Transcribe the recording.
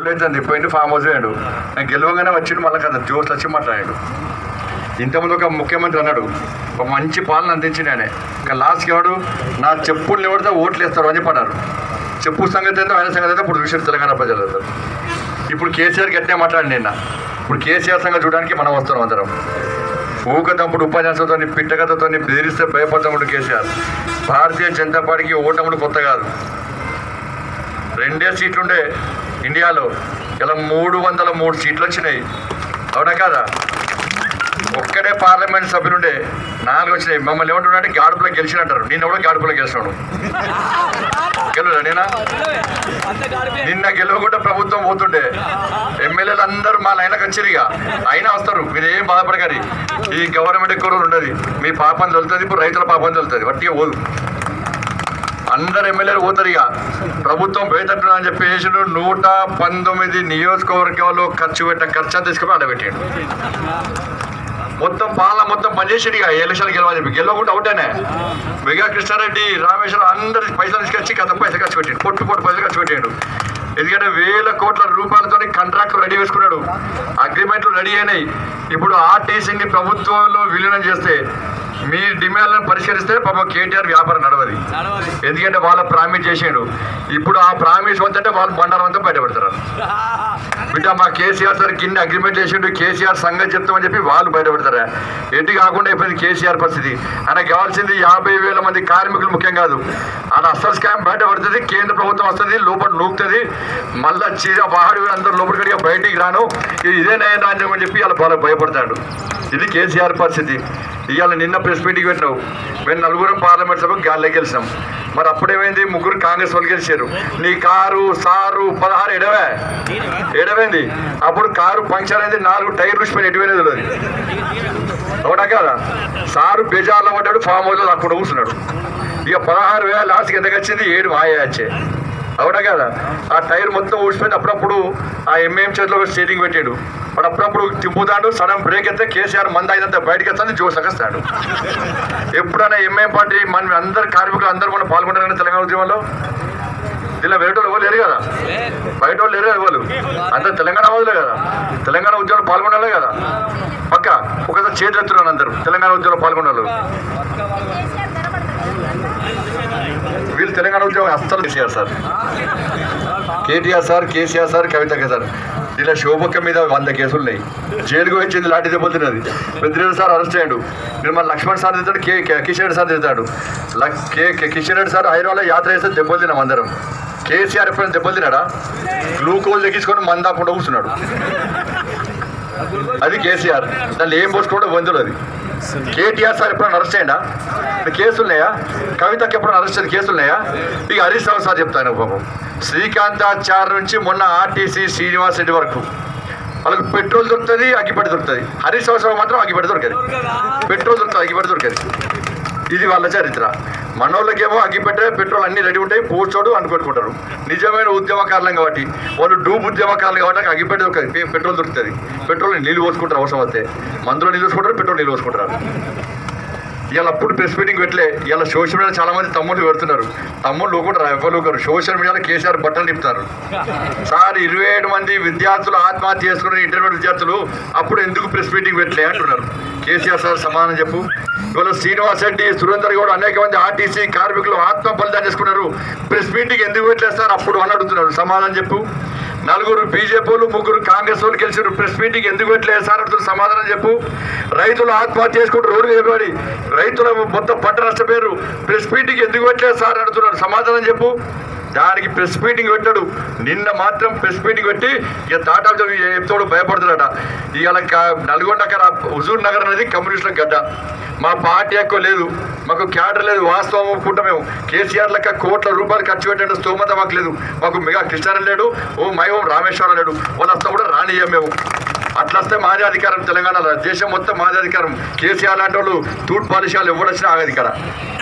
లేదు పోయింది farm house వేయడు నేను గెలవగానే వచ్చిండు మళ్ళీ కదా జోస్ వచ్చి మాట్లాడాడు ఇంతకుముందు ఒక ముఖ్యమంత్రి అన్నాడు ఒక మంచి పాలన అందించిండు ఆయన ఇంకా లాస్ట్కి ఎవడు నా చెప్పులు నిలబడితే ఓట్లు వేస్తారు అని చెప్పన్నారు చెప్పు సంగతి ఏందో ఆయన సంగతి అయితే ఇప్పుడు చూసారు తెలంగాణ ప్రజలు ఇప్పుడు కేసీఆర్ గట్టినే మాట్లాడి నిన్న ఇప్పుడు కేసీఆర్ సంగతి చూడడానికి మనం వస్తున్నాం అందరం ఊకతప్పుడు ఉపన్యాసంతో పిట్టకథతో బెదిరిస్తే భయపడతాముడు కేసీఆర్ భారతీయ జనతా పార్టీకి ఓటముడు కొత్త కాదు రెండే సీట్లుండే ఇండియాలో ఇలా మూడు వందల మూడు సీట్లు వచ్చినాయి అవునా కాదా ఒక్కడే పార్లమెంట్ సభ్యులుండే నాలుగు వచ్చినాయి మమ్మల్ని ఏమంటున్నారంటే గాడుపులో గెలిచినట్టారు నిన్న కూడా గాడుపులో గెలిచినాడు గెలుదా నేనా నిన్న గెలవకుండా ప్రభుత్వం పోతుండే ఎమ్మెల్యేలు అందరూ మా లైన్లకు వచ్చిరిగా అయినా వస్తారు మీరు ఏం బాధపడగారి ఈ గవర్నమెంట్ ఎక్కువ రోజులు ఉండదు మీ పాపం తొలుతుంది ఇప్పుడు రైతుల పాపం తొలుతుంది వట్టిగా పోదు అందరు ఎమ్మెల్యేలు పోతారు ఇక ప్రభుత్వం పేదట్టున్నా అని చెప్పి వేసాడు నూట పంతొమ్మిది నియోజకవర్గాల్లో ఖర్చు పెట్ట ఖర్చు అంతా తీసుకుని ఆడబెట్టాడు మొత్తం పాలన మొత్తం పనిచేసాడు ఇక ఎలక్షన్ గెలవని చెప్పి గెలవకుండా అవుతానే మెగా కృష్ణారెడ్డి రామేశ్వరం అందరి పైసలు తీసుకొచ్చి గత పైసలు ఖర్చు పెట్టాడు పొట్టు పొట్టు పైసలు ఖర్చు పెట్టాడు ఎందుకంటే వేల కోట్ల రూపాయలతో కాంట్రాక్ట్లు రెడీ వేసుకున్నాడు అగ్రిమెంట్లు రెడీ అయినాయి ఇప్పుడు ఆర్టీసీని ప్రభుత్వంలో విలీనం చేస్తే మీ డిమాండ్లను పరిష్కరిస్తే పాపం కేటీఆర్ వ్యాపారం నడవది ఎందుకంటే వాళ్ళ ప్రామిస్ చేసాడు ఇప్పుడు ఆ ప్రామిస్ వద్దంటే వాళ్ళు బండారం అంతా బయటపెడతారు బిడ్డ మా కేసీఆర్ సార్ కింద అగ్రిమెంట్ చేసిండు కేసీఆర్ సంగతి చెప్తామని చెప్పి వాళ్ళు బయటపెడతారా ఎటు కాకుండా అయిపోయింది కేసీఆర్ పరిస్థితి ఆయనకు కావాల్సింది యాభై వేల మంది కార్మికులు ముఖ్యం కాదు ఆయన అస్సలు స్కామ్ బయటపడుతుంది కేంద్ర ప్రభుత్వం వస్తుంది లోపల నూకుతుంది మళ్ళా చీర వాడు అందరూ లోపల కడిగా బయటికి రాను ఇది ఇదేనైనా అని చెప్పి వాళ్ళ బాగా భయపడతాడు ఇది కేసీఆర్ పరిస్థితి ఇవాళ నిన్న ప్రెస్ మీటింగ్ పెట్టినావు మేము నలుగురం పార్లమెంట్ సభకు గాల్లో గెలిచినాం మరి అప్పుడేమైంది ముగ్గురు కాంగ్రెస్ వాళ్ళు గెలిచారు నీ కారు సారు పదహారు ఎడవే ఎడవైంది అప్పుడు కారు పంక్చర్ అయింది నాలుగు టైర్లు స్పెయిన్ ఎటువైనది తెలియదు అవునా కదా సారు బెజార్లో పడ్డాడు ఫామ్ హౌస్లో అక్కడ కూర్చున్నాడు ఇక పదహారు వేల లాస్ట్కి ఎంతకు వచ్చింది ఏడు మాయ వచ్చే అవునా కదా ఆ టైర్ మొత్తం ఊసిపోయింది అప్పుడప్పుడు ఆ ఎంఏఎం చేతిలో ఒక స్టీరింగ్ పెట్టాడు వాడు అప్పుడప్పుడు తిప్పుతాడు సడన్ బ్రేక్ అయితే కేసీఆర్ మంద అయినంత బయటకు వస్తుంది జోస్ వస్తాడు ఎప్పుడైనా ఎంఏఎం పార్టీ మన అందరు కార్మికులు అందరూ మనం పాల్గొంటారని తెలంగాణ ఉద్యమంలో ఇలా వేరే వాళ్ళు ఎవరు లేరు కదా బయట వాళ్ళు లేరు కదా వాళ్ళు అందరు తెలంగాణ వాళ్ళే కదా తెలంగాణ ఉద్యమంలో పాల్గొనాలే కదా పక్క ఒకసారి చేతులు ఎత్తున్నారు అందరూ తెలంగాణ ఉద్యమంలో పాల్గొన్నారు వీళ్ళు తెలంగాణ ఉద్యోగం అస్సలు KCR sir KTR sir KCR sir Kavitha sir ఇలా శోభక్క మీద వంద కేసులు ఉన్నాయి జైలుకు వచ్చింది లాఠీ దెబ్బలుతున్నది పెద్దిరెడ్డి సార్ అరెస్ట్ అయ్యాడు నిర్మల్ లక్ష్మణ్ సార్ తిడతాడు K K- Kishan Reddy sir తిడతాడు లక్- K K- Kishan Reddy sir హైదరాబాద్లో యాత్ర చేస్తే దెబ్బలు తిన్నాం అందరం కేసీఆర్ ఎప్పుడైనా దెబ్బలు తిన్నాడా గ్లూకోజ్ ఎక్కించుకొని మందాకుండా కూర్చున్నాడు అది కేసీఆర్ దాన్ని ఏం పోసుకోవడం వంతులు అది కేటీఆర్ సార్ ఎప్పుడైనా అరెస్ట్ అయ్యండా కేసులు ఉన్నాయా కవితకి ఎప్పుడైనా అరెస్ట్ అయిన కేసులు ఉన్నాయా ఇక హరీష్ రావు సార్ చెప్తాను పాపం శ్రీకాంతాచార్య నుంచి మొన్న ఆర్టీసీ శ్రీనివాస్ రెడ్డి వరకు వాళ్ళకి పెట్రోల్ దొరుకుతుంది అగ్గిపెట్టి దొరుకుతుంది హరీష్ రావు మాత్రం అగ్గిపెట్టి దొరకదు పెట్రోల్ దొరుకుతుంది అగ్గిపెట్టి దొరకదు ఇది వాళ్ళ చరిత్ర మనోళ్ళకేమో అగ్గిపెట్టే పెట్రోల్ అన్ని రెడీ ఉంటాయి పోర్చోడు అనుకుంటుకుంటారు నిజమైన ఉద్యమకారులం కాబట్టి వాళ్ళు డూబ్ ఉద్యమకారులు కాబట్టి అగ్గిపెట్టే దొరకదు పె- పెట్రోల్ దొరుకుతుంది పెట్రోల్ నీళ్ళు పోసుకుంటారు అవసరం వస్తే మందులో నీళ్ళు పోసుకుంటారు పెట్రోల్ నీళ్ళు పోసుకుంటారు ఇవాళ అప్పుడు ప్రెస్ మీటింగ్ పెట్టలే ఇవాళ సోషల్ మీడియా చాలా మంది తమ్ముళ్ళు పెడుతున్నారు తమ్ముళ్ళు కూడా ఎవరు ఒకరు సోషల్ మీడియాలో కేసీఆర్ బట్టలు నింపుతారు సార్ ఇరవై ఏడు మంది విద్యార్థులు ఆత్మహత్య చేసుకున్న ఇంటర్మీడియట్ విద్యార్థులు అప్పుడు ఎందుకు ప్రెస్ మీటింగ్ పెట్టలే అంటున్నారు కేసీఆర్ సార్ సమాధానం చెప్పు ఇవాళ శ్రీనివాస్ రెడ్డి సురేందర్ గౌడ్ అనేక మంది ఆర్టీసీ కార్మికులు ఆత్మ బలిదానం చేసుకున్నారు ప్రెస్ మీటింగ్ ఎందుకు పెట్టలేదు సార్ అప్పుడు అని అడుగుతున్నారు సమాధానం చెప్పు నలుగురు బీజేపీలు ముగ్గురు కాంగ్రెస్ వాళ్ళు గెలిచారు ప్రెస్ మీటింగ్ ఎందుకు పెట్టలేదు సార్ అంటున్నారు సమాధానం చెప్పు రైతులు ఆత్మహత్య చేసుకుంటూ రోడ్డు నిలబడి రైతుల మొత్తం పంట నష్టపోయారు ప్రెస్ మీటింగ్ ఎందుకు పెట్టలేదు సార్ అంటున్నారు సమాధానం చెప్పు దానికి ప్రెస్ మీటింగ్ పెట్టాడు నిన్న మాత్రం ప్రెస్ మీటింగ్ పెట్టి ఇక టాటా చెప్తాడు భయపడుతున్నాడ ఇవాళ క- నల్గొండ అక్కడ హుజూర్ నగర్ అనేది కమ్యూనిస్టుల గడ్డ మా పార్టీ ఎక్కువ లేదు మాకు క్యాడర్ లేదు వాస్తవం ఒప్పుకుంటాం మేము కేసీఆర్ లెక్క కోట్ల రూపాయలు ఖర్చు పెట్టే స్తోమత మాకు లేదు మాకు మెగా కృష్ణారాయణ లేడు ఓ మై ఓం రామేశ్వరం లేడు వాళ్ళు వస్తా కూడా రానియ్యం మేము అట్లా వస్తే మాదే అధికారం తెలంగాణలో దేశం మొత్తం మాదే అధికారం కేసీఆర్ లాంటి వాళ్ళు తూట్ పాలిషాలు ఎవరు వచ్చినా ఆగదు ఇక్కడ